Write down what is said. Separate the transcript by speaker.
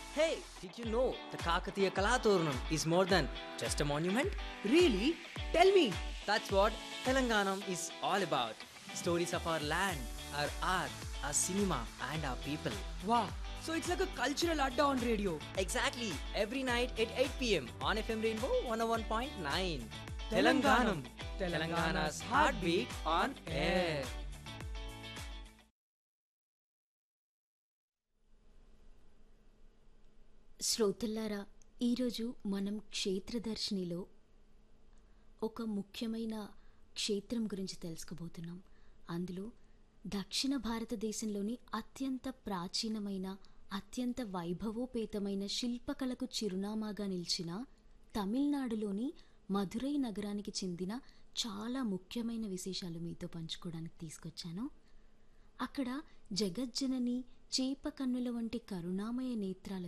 Speaker 1: Hey, did you know the Kakatiya Kalaturnam is more than just a monument?
Speaker 2: Really? Tell me.
Speaker 1: That's what Telanganam is all about. Stories of our land, our art, our cinema, and our people.
Speaker 2: Wow. So it's like a cultural adda on radio.
Speaker 1: Exactly, every night at 8 pm on FM Rainbow 101.9.
Speaker 2: Telanganam.
Speaker 1: Telangana's heartbeat on air.
Speaker 3: శ్రోతల్లారా ఈరోజు మనం క్షేత్రదర్శినిలో ఒక ముఖ్యమైన క్షేత్రం గురించి తెలుసుకోబోతున్నాం అందులో దక్షిణ భారతదేశంలోని అత్యంత ప్రాచీనమైన అత్యంత వైభవోపేతమైన శిల్పకళకు చిరునామాగా నిలిచిన తమిళనాడులోని మధురై నగరానికి చెందిన చాలా ముఖ్యమైన విశేషాలు మీతో పంచుకోవడానికి తీసుకొచ్చాను అక్కడ జగజ్జనని చేప కన్నుల వంటి కరుణామయ నేత్రాలతో